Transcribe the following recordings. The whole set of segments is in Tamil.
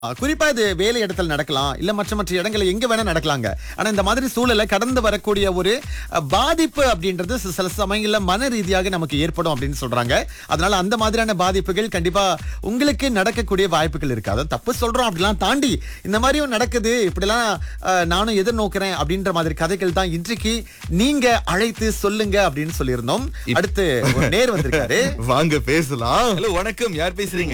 அஹ் குறிப்பா இது வேலை இடத்துல நடக்கலாம் இல்ல மற்ற மற்ற இடங்கள்ல எங்க வேணா நடக்கலாங்க ஆனா இந்த மாதிரி சூழலை கடந்து வரக்கூடிய ஒரு அஹ், பாதிப்பு அப்படின்றது சி- சில சமயங்கள்ல மன ரீதியாக நமக்கு ஏற்படும் அப்படின்னு சொல்றாங்க அதனால அந்த மாதிரியான பாதிப்புகள் கண்டிப்பா உங்களுக்கு நடக்கக்கூடிய வாய்ப்புகள் இருக்கு அதை தப்பு சொல்றோம் அப்படிலாம் தாண்டி இந்த மாதிரியும் நடக்குது இப்படிலாம் அஹ், நானும் எதிர்நோக்கிறேன் அப்படின்ற மாதிரி கதைகள் தான் இன்றைக்கு நீங்க அழைத்து சொல்லுங்க அப்படின்னு சொல்லியிருந்தோம் அடுத்து ஒரு நேர் வந்திருக்காரு வாங்க பேசலாம் ஹலோ வணக்கம் யார் பேசுறீங்க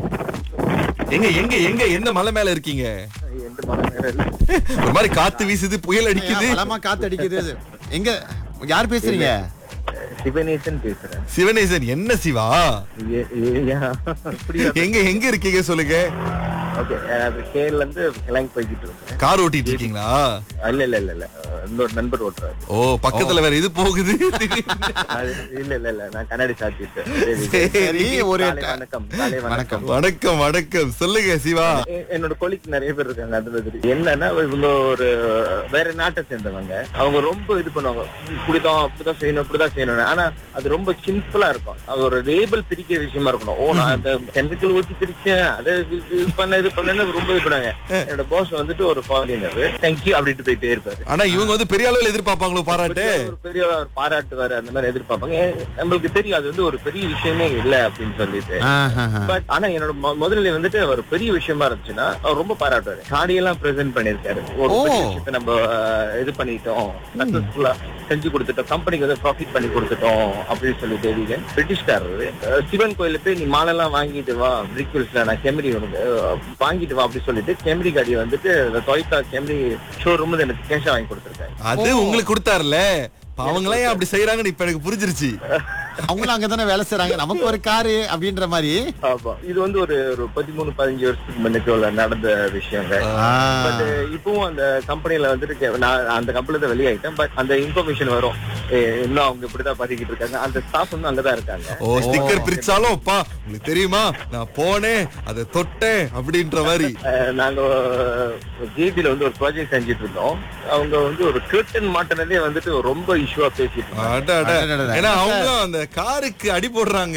எங்க எங்க எங்க எந்த மலை மேல இருக்கீங்க எந்த மரம் வேற இல்ல. ஒரு மாதிரி காத்து வீசுது புயல் அடிக்குது பலமா காத்து அடிக்குது எங்க யார் பேசுறீங்க சிவனேசன் பேசுறேன் சிவனேசன் என்ன சிவா ஏ- ஏ- ஏன்? அப்படியா? எங்க எங்க இருக்கீங்க சொல்லுங்க Okay, அது கேரள இருந்து கிளம்பி போய்கிட்டு இருக்கேன் கார் ஓட்டிட்டு இருக்கீங்களா இல்ல இல்ல இல்ல இல்ல இன்னொரு நண்பர் ஓட்டுறாரு ஓ பக்கத்துல வேற இது போகுது அது இல்ல இல்ல இல்ல நான் கண்ணாடி சாத்திட்டேன் சரி, சரி, ஒரு காலை வணக்கம் காலை வணக்கம் வணக்கம் வணக்கம் சொல்லுங்க சிவா எ- என்னோட கொலிக்கு நிறைய பேர் இருக்காங்க அது மாதிரி என்னன்னா இவங்க ஒரு வேற நாட்டை சேர்ந்தவங்க அவங்க ரொம்ப இது பண்ணுவாங்க இப்படிதான் அப்படிதான் செய்யணும் இப்படிதான் செய்யணும் ஆனா அது ரொம்ப சிம்பிளா இருக்கும் அது ஒரு லேபிள் பிரிக்கிற விஷயமா இருக்கணும் ஓ நான் அந்த கெமிக்கல் ஊத்தி பிரிச்சேன் அதை இது இது பண்ண இது பண்ணு ரொம்ப இது பண்ணாங்க என்னோட பாஸ் வந்துட்டு ஒரு ஃபாரினர் தேங்க்யூ அப்படின்ட்டு போயிட்டே இருப்பாரு ஆனா இவங்க வந்து பெரிய அளவுல எதிர்பார்ப்பாங்களோ பாராட்டு ஒரு பெரிய ஒரு பாராட்டுவாரு அந்த மாதிரி எதிர்பார்ப்பாங்க ஏ, நம்மளுக்கு தெரியும் அது வந்து ஒரு பெரிய விஷயமே இல்ல அப்படின்னு சொல்லிட்டு ஆஹாஹா. பட் ஆனா என்னோட மொ- முதல்ல வந்துட்டு அவர் பெரிய விஷயமா இருந்துச்சுன்னா அவர் ரொம்ப பாராட்டுவாரு காடியெல்லாம் பிரசென்ட் பண்ணிருக்காரு ஒரு ஓ. பெரிய விஷயத்தை நம்ம அஹ், இது பண்ணிட்டோம் சக்சஸ்ஃபுல்லா செஞ்சு கொடுத்துட்டோம் கம்பெனிக்கு வந்து ப்ராஃபிட் பண்ணி கொடுத்துட்டோம் அப்படின்னு சொல்லிட்டு வீகன் பிரிட்டிஷ்காரரு அஹ், சிவன் கோயில போய் நீ மாலெல்லாம் வாங்கிட்டு வா பிரிக்வல்ஸ்ல நான் கெமரி உனக்கு அஹ், வாங்கிட்டு வா அப்படி சொல்லிட்டு கெமரி காடியை வந்துட்டு டொய்டா கெமரி ஷோரூம் எனக்கு கேஷா வாங்கி கொடுத்துருக்காரு அது உங்களுக்கு கொடுத்தாருல அவங்களே அப்படி செய்யறாங்கன்னு இப்ப எனக்கு புரிஞ்சிருச்சு அவங்களும் அங்கதானே வேலை செய்றாங்க நமக்கு ஒரு காரு அப்படின்ற மாதிரி ஆமா இது வந்து ஒரு ஒரு பதிமூணு பதினஞ்சு வருஷத்துக்கு முன்னுக்கு உள்ள நடந்த விஷயங்க ஆ. பட் இப்பவும் அந்த கம்பெனில வந்துட்டு கே- நான் அந்த கம்பெனில வெளியாயிட்டேன் பட் அந்த இன்ஃபர்மேஷன் வரும் ஏ, இன்னும் அவங்க இப்படிதான் பதிக்கிட்டு இருக்காங்க அந்த ஸ்டாஃப் வந்து அங்கதான் இருக்காங்க ஓ ஸ்டிக்கர் பிரிச்சாலும் அப்பா உங்களுக்கு தெரியுமா நான் போனேன் அதை தொட்டேன் அப்படின்ற மாதிரி அஹ், நாங்க ஜேபில வந்து ஒரு ப்ராஜெக்ட் செஞ்சுட்டு இருந்தோம் அவங்க வந்து ஒரு கிரிட்டன் மாட்டினதே வந்துட்டு ரொம்ப இஷ்யூவா பேசிட்டு இருந்தாங்க அட, அட. அடடடட. ஏன்னா அவங்க அந்த காருக்கு அடி போடுறாங்க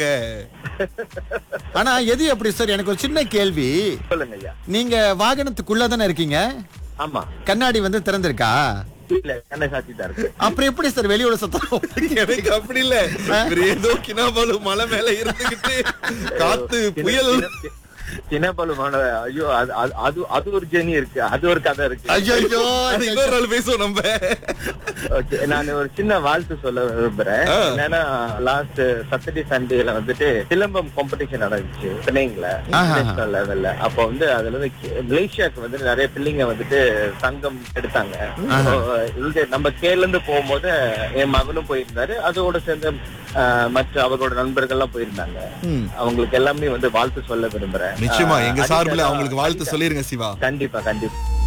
ஆனா எது எப்படி சார் எனக்கு ஒரு சின்ன கேள்வி சொல்லுங்க ஐயா நீங்க வாகனத்துக்குள்ள தானே இருக்கீங்க ஆமா கண்ணாடி வந்து திறந்திருக்கா இல்ல கண்ணை சாத்தி தான் இருக்கு அப்புறம் எப்படி சார் வெளியோட சத்தம் எனக்கு அப்படி இல்ல இவரு ஏதோ கினாபாலு மலை மேல இருந்துகிட்டு காத்து புயல் சின்னப்பழுமான ஐயோ அது அது- அது அது ஒரு ஜேர்னி இருக்கு அது ஒரு கதை இருக்கு ஐயோ அது இன்னொரு நாள் பேசுவோம் நம்ம Okay, நான் ஒரு சின்ன வாழ்த்து சொல்ல விரும்புறேன் ஆ. என்னன்னா லாஸ்ட் சாட்டர்டே சண்டேல வந்துட்டு சிலம்பம் காம்படிஷன் நடந்துச்சு சென்னைங்கள ஆஹா. நேஷனல் லெவல்ல அப்போ வந்து அதுல வந்து கே- மலேசியாக்கு வந்து நிறைய பிள்ளைங்க வந்துட்டு சங்கம் எடுத்தாங்க So, இங்க நம்ம கேரள இருந்து போகும்போது என் மகனும் போயிருந்தாரு அதோட சேர்ந்து ஆ, மற்ற அவரோட நண்பர்கள்லாம் போயிருந்தாங்க ம். அவங்களுக்கு எல்லாமே வந்து வாழ்த்து சொல்ல விரும்புறேன் நிச்சயமா ஆ, எங்க அனிதா- சார்புல அவங்களுக்கு வாழ்த்து அனிதா- சொல்லிருங்க சிவா கண்டிப்பா கண்டிப்பா